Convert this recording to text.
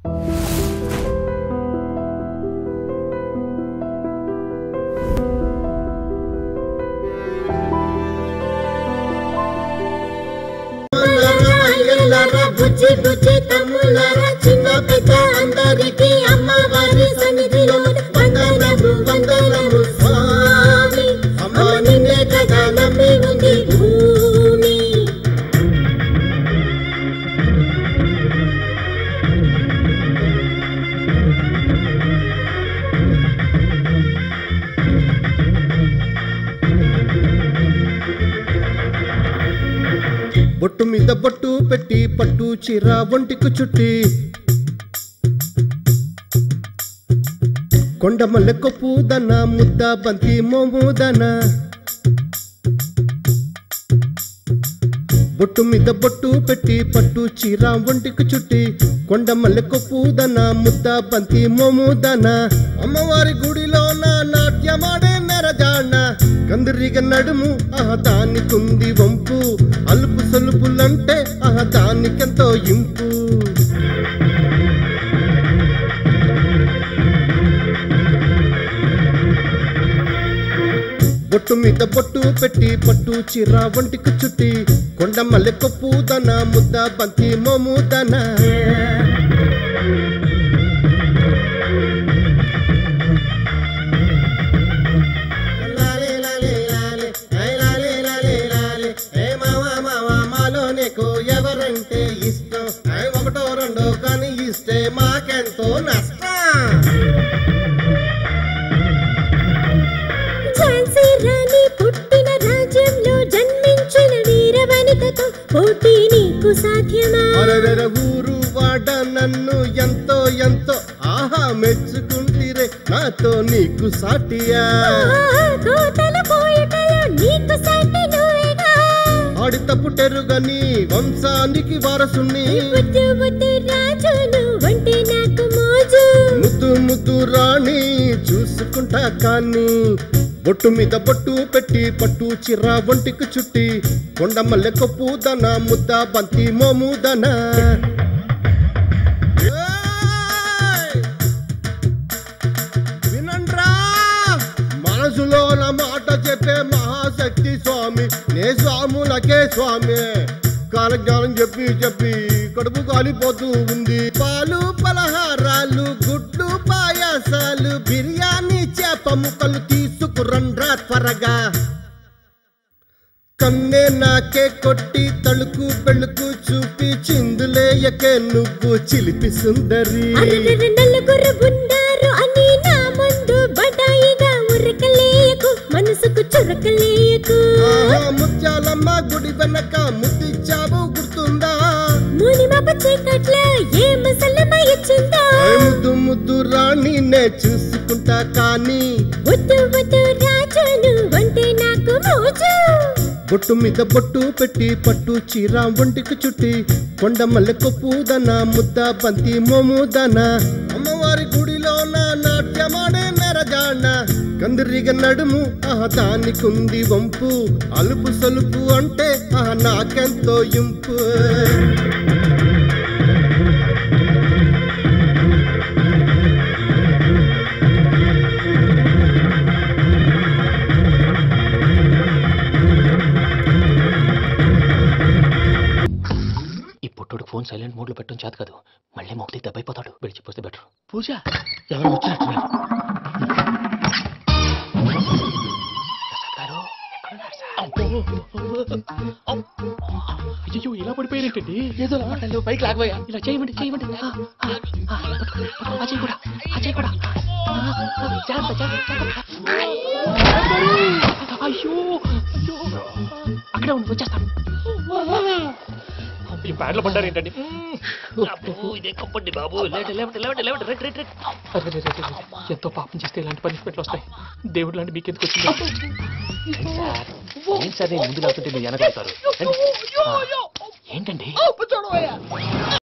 అయ్యలారా బుజ్జి బుజ్జి తమ్ములారా చిన్న పెద్ద అందరికీ అమ్మవారి సన్నిధిలో వందనము వందనము స్వామి అమ్మ నిన్నే కదా నమ్మి ఉంది భూమి బొట్టు మీద బొట్టు పెట్టి పట్టు చీర ఒంటికి చుట్టి కొండమల్లె కొప్పుదన ముద్ద బంతి మోముదన బొట్టు మీద బొట్టు పెట్టి పట్టు చీర ఒంటికి చుట్టి కొండమల్లె కొప్పుదన ముద్ద బంతి మోముదన అమ్మవారి గుడిలో నా నాట్యమాడే నెరజాణ కందిరిగ నడుము ఆహ దానికుంది వంపు అలుపు సొలుపులంటే ఆహ దానికెంతో ఇంపు బొట్టు మీద బొట్టు పెట్టి పట్టు చీర ఒంటికి చుట్టి కొండమల్లె కొప్పుదన ముద్ద బంతి మోముదన లాలే లాలే లాలే, ఐ లాలే లాలే లాలే, ఏ మావా మావా మాలో నీకు ఎవరంటే ఇష్టం ఐ ఒకటో రెండో కానీ ఇస్తే మాకెంతో నష్టం ఝాన్సీ రాణి పుట్టిన రాజ్యంలో జన్మించిన వీర వనితతో పోటీ నీకు సాధ్యమా అరరర ఊరు వాడ నన్ను ఎంతో ఎంతో ఆహా మెచ్చుకుంటిరే నాతో నీకు సాటియా ఆ, కోతల పోయటలో నీకు సాటి నువ్వేగా ఆడిత పుట్టెరుగని వంశానికి వారసుని ముద్దు ముద్దు రాజు నువ్వంటే నాకు మోజు ముద్దు ముద్దు రాణి చూసుకుంటా కానీ బొట్టు మీద బొట్టు పెట్టి పట్టు చిర్ర ఒంటికి చుట్టి కొండమల్లె కొప్పుదన ముద్ద బంతి మోముదన ఏయ్! వినండ్రా మనసులో నా మాట చెప్పే మహాశక్తి స్వామి నే స్వాములకే స్వామి కాలజ్ఞానం చెప్పి చెప్పి కడుపు కాలిపోతూ ఉంది పాలు పలహారాలు గుడ్లు పాయాసాలు బిర్యానీ చేప ముక్కలు తీసుకురండ్రా త్వరగా కన్నే నాకే కొట్టి తలుకు బెళుకు చూపి చిందులేయకే నువ్వు చిలిపి సుందరి అరరర నలుగురు ఉన్నారు అని నా ముందు బడాయిగా ఉరకలేయకు మనసుకు చురకలేయకు ఆహా, ముత్యాలమ్మ గుడి వెనక ముద్దిచ్చావు గుర్తుందా మునిమప చీకట్లో ఏ ముసలమ్మ ఇచ్చిందో ఏ ముద్దు ముద్దు రాణి నే చూసుకుంటా కానీ వద్దు వద్దు రాజు నువ్వంటే నాకు మోజు బొట్టు మీద బొట్టు పెట్టి పట్టు చీర ఒంటికి చుట్టి కొండమల్లె కొప్పుదన ముద్ద బంతి మోముదన అమ్మవారి గుడిలో నా నాట్యమాడే నెరజాణ కందిరిగ నడుము ఆహ దానికుంది వంపు అలుపు సలుపు అంటే ఆహ నాకెంతో ఇంపు ఈ పుట్టుడు ఫోన్ సైలెంట్ మోడ్ లో పెట్టడం చేత కాదు మళ్ళీ మొక్కటి దెబ్బైపోతాడు విడిచిపోతే బెటర్ పూజ ఎవరు వచ్చినట్టున్నారు ప్రసాద్ గారు, ఎక్కడున్నారు సార్? అయ్యో ఇలా పడిపోయినట్టండి ఏదో మాటలు పైకి లాగబోయా ఇలా చేయమండి చేయమండి ఆ, ఆ, ఆ, పట్టుకోండి, పట్టుకోండి. ఆ చేయి కూడా ఆ చేయి కూడా ఆ, ఆ, జాగ్రత్త జాగ్రత్త జాగ్రత్త. అయ్యో అయ్యో అక్కడే ఉండి వచ్చేస్తాను ఈ బ్యాడ్లో పడ్డారు ఏంటండి ఇదే కప్పండి బాబు లేవండి లేవండి లేవండి లేవండి రెడ్ రెడ్ రెడ్ అరే రే, రే, రే, రే. ఎంతో పాపం చేస్తే ఇలాంటి పనిష్మెంట్లు వస్తాయి దేవుడు లాంటి మీకు ఎందుకు వచ్చింది సార్ ఏం సార్ నేను ముందు లేకుంటే మీరు వెనకాడతారు ఏంటండి